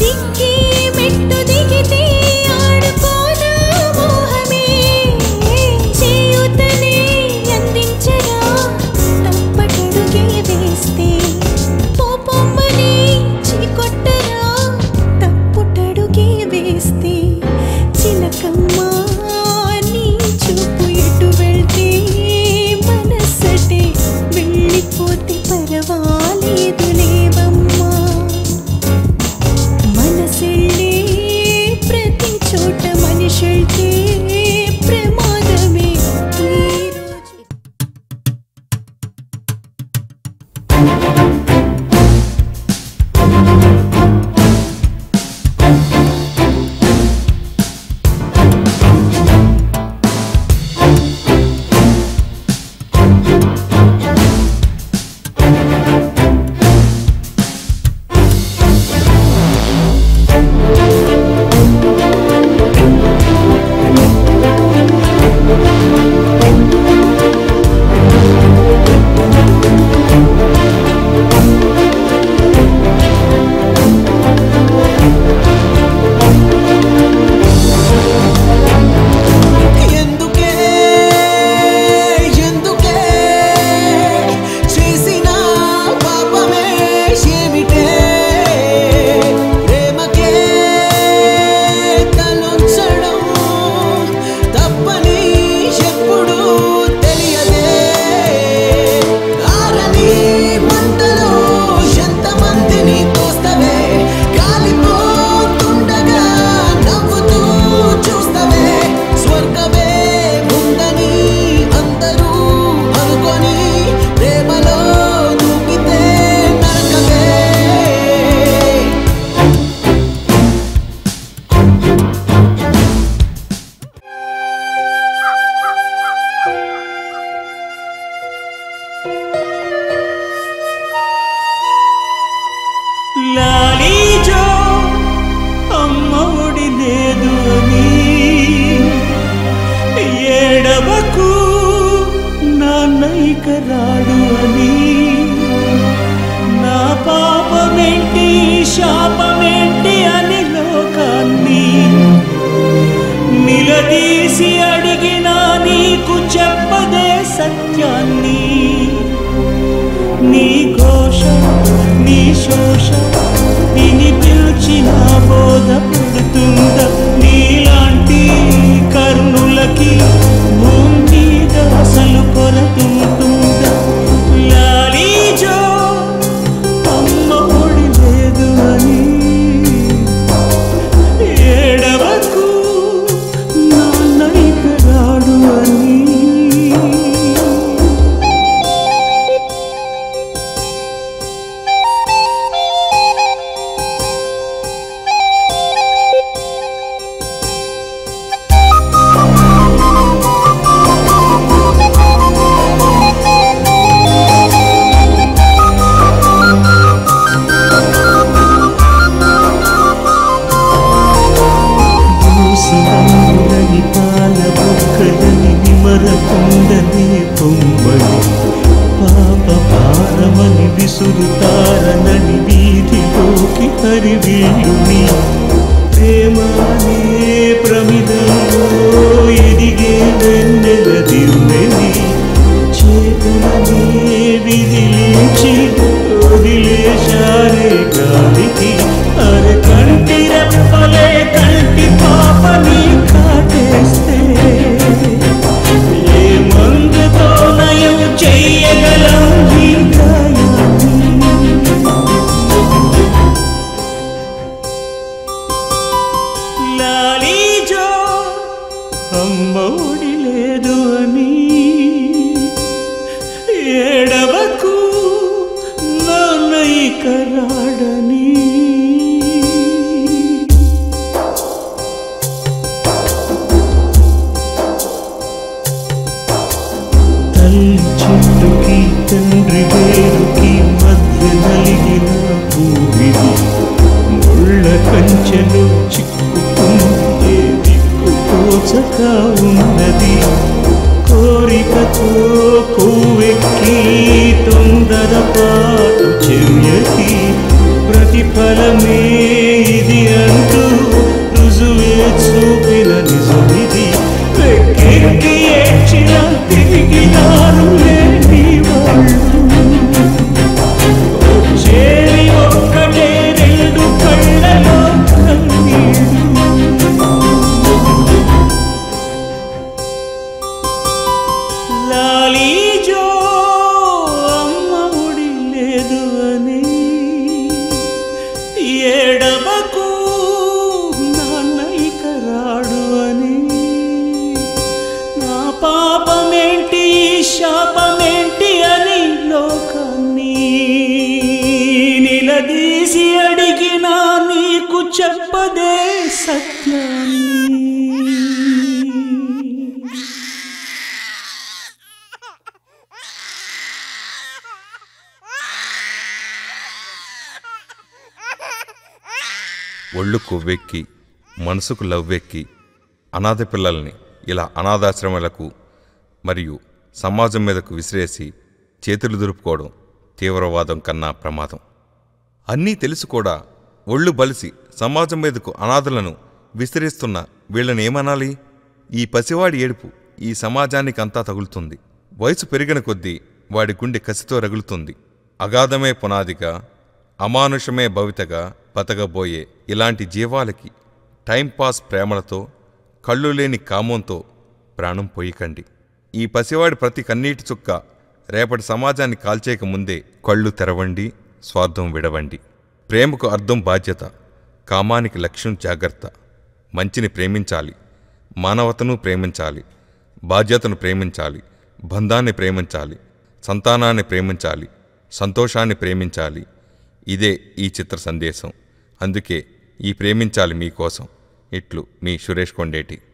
దిక్కి మెట్టు దిగితే ఆడుకోనా మోహమే చేయుతనే అందించరా తప్పటడుగే వేస్తే పోపొమ్మని చీకొట్టరా తప్పుటడుగే వేస్తే చిలకమ్మ నీ చూపు ఎటు వెళ్తే మనసటే వెళ్ళిపోతే పర్వాలేదు లేవమ్మా మనసెళ్ళే ప్రతి చోట మనిషెళ్తే ప్రమాదమే ఈ రోజు ఎందుకే ఎందుకే చేసిన పాపమే ఏమిటే ప్రేమకే తలొంచడం తప్పని ఎప్పుడు తెలియదే ఆరని మంటలో ఎంతమందిని తోస్తవే కాలిపోతుండగా నవ్వుతూ చూస్తవే స్వర్గమే ఉందని అందరూ అనుకొని ప్రేమలో దూకితే నరకమే లాలీజో అమ్మ ఒడి లేదు అని ఏడవకు నాన్నైక రాడు అని నా పాపమేంటి శాపమేంటి అని లోకాన్ని నిలదీసి అడిగినా నీకు చెప్పదే సత్యాన్ని నీ ఘోష నీ శోష విని పిలిచిన బోధ పడుతుంద నీలాంటి కర్ణులకి భూమి మీద అసలు కొరతుంటుందా లాలీజో అమ్మ ఒడి లేదు అని ఏడవకు నాన్న ఇక రాడు అని దూసినందని పాల బొక్కలని నిమరకుండని పొమ్మని పాప భారమని విసురుతారనని వీధిలోకి హరివీయుని ప్రేమానే ప్రమిదలో ఎదిగే వెన్నెల దివ్వెని చేతులనే విదిలించి వదిలేశారే గాలికి అరే కంటి రెప్పలే కంటి పాపని కాటేస్తే ఏ మందుతో నయం చెయ్యగలం ఈ గాయాన్ని లాలీజో అమ్మోడి లేదు అని ఏడవకు నాన్నయ్య రాడని తల్లి చెట్టుకి తండ్రి వేరుకి మధ్య నలిగిన భూమిది ముళ్ళ కంచెలు చిక్కుకుంటే దిక్కు తోచక ఉన్నది కోరికతో కొవ్వెక్కి తొందరపాటు చెయ్యకి ప్రతిఫలమే ఇది ఇది వెక్కెక్కి ఏడ్చిన తిరిగినారు లేని వాళ్ళు చేరి ఒక్కటే రెండు కళ్ళలో కన్నీళ్ళు లాలీజో అమ్మ ఒడి లేదు అని ఏడవకు నాన్న ఇక రాడు అని నా పాపమేంటి శాపమేంటి అని లోకాన్ని నిలదీసి అడిగినా నీకు చెప్పదే సత్యాన్ని ఒళ్ళు కొవ్వెక్కి మనసుకు లవ్వెక్కి అనాథ పిల్లల్ని ఇలా అనాథాశ్రమాలకు మరియు సమాజం మీదకు విసిరేసి చేతులు దులుపుకోవడం తీవ్రవాదం కన్నా ప్రమాదం అన్నీ తెలిసి కూడా ఒళ్ళు బలిసి సమాజం మీదకు అనాథలను విసిరేస్తున్న వీళ్ళని ఏమనాలి ఈ పసివాడి ఏడుపు ఈ సమాజానికి అంతా తగులుతుంది వయసు పెరిగిన కొద్దీ వాడి గుండె కసితో రగులుతుంది అగాధమే పునాదిగా అమానుషమే భవితగా బతకబోయే ఇలాంటి జీవాలకి టైంపాస్ ప్రేమలతో కళ్ళు లేని కామంతో ప్రాణం పోయికండి ఈ పసివాడి ప్రతి కన్నీటి చుక్క రేపటి సమాజాన్ని కాల్చేయక ముందే కళ్ళు తెరవండి స్వార్థం విడవండి ప్రేమకు అర్థం బాధ్యత కామానికి లక్ష్యం జాగ్రత్త మంచిని ప్రేమించాలి మానవతను ప్రేమించాలి బాధ్యతను ప్రేమించాలి బంధాన్ని ప్రేమించాలి సంతానాన్ని ప్రేమించాలి సంతోషాన్ని ప్రేమించాలి ఇదే ఈ చిత్ర సందేశం అందుకే ఈ ప్రేమించాలి మీకోసం ఇట్లు మీ సురేష్ కొండేటి